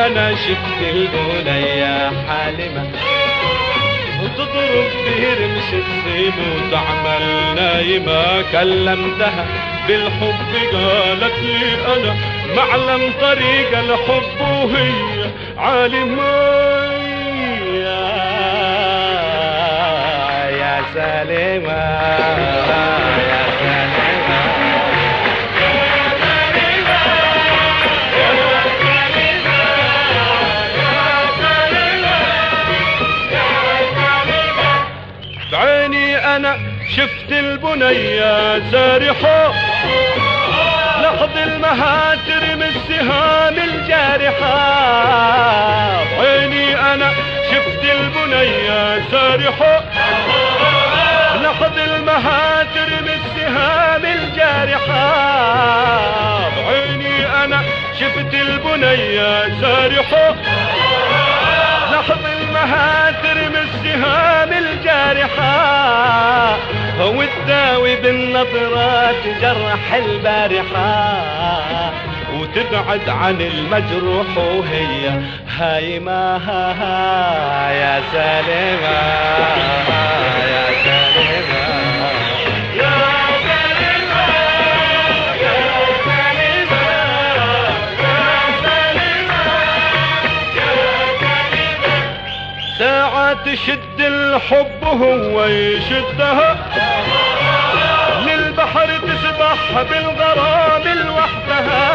انا شفت البنية حالمة وتضرب به رمش تصيب وتعمل نايمة كلمتها بالحب قالت لي انا معلم طريق الحب وهي عالمة يا سليمة يا سليمة بعيني انا شفت البنية سارحة لحظ المهاتر من السهام الجارحة بعيني انا شفت البنية سارحة لحظ المهاتر من السهام الجارحة بعيني انا شفت البنية سارحة لحظ المهاتر من السهام الجارحة وتداوي بالنظرات جرح البارحة وتبعد عن المجروح وهي هايمة يا سليمة يا سليمة ساعة تشد الحب هو يشدها للبحر تسبح بالغرام لوحدها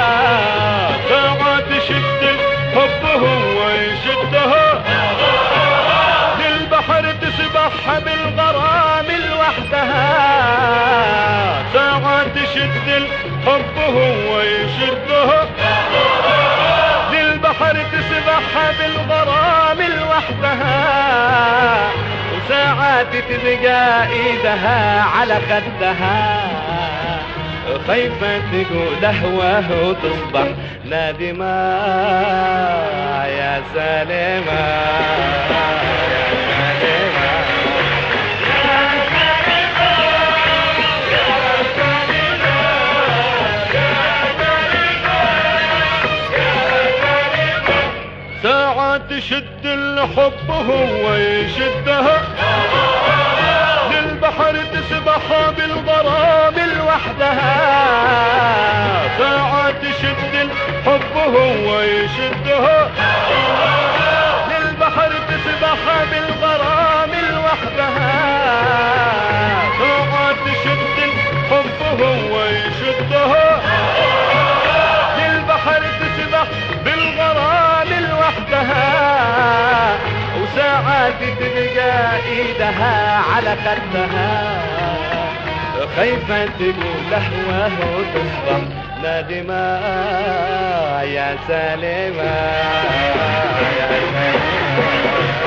ساعة تشد الحب هو يشدها للبحر تسبح بالغرام لوحدها ساعة تشد الحب هو يشدها للبحر تسبح بالغرام لوحدها وساعات تلقى ايدها على خدها خايفة تقول هواه وتصبح نادمة يا سليمة يا سليمة ساعة تشد الحب هو يشدها للبحر تسبح بالغرام لوحدها ساعة تشد الحب هو يشدها للبحر تسبح بالغرام لوحدها ساعة تشد الحب هو يشدها للبحر تسبح بالغرام لوحدها وساعات تلقى ايدها على خدها خايفة تقول لهوه وتصبح نادمة يا سليمة يا سليمة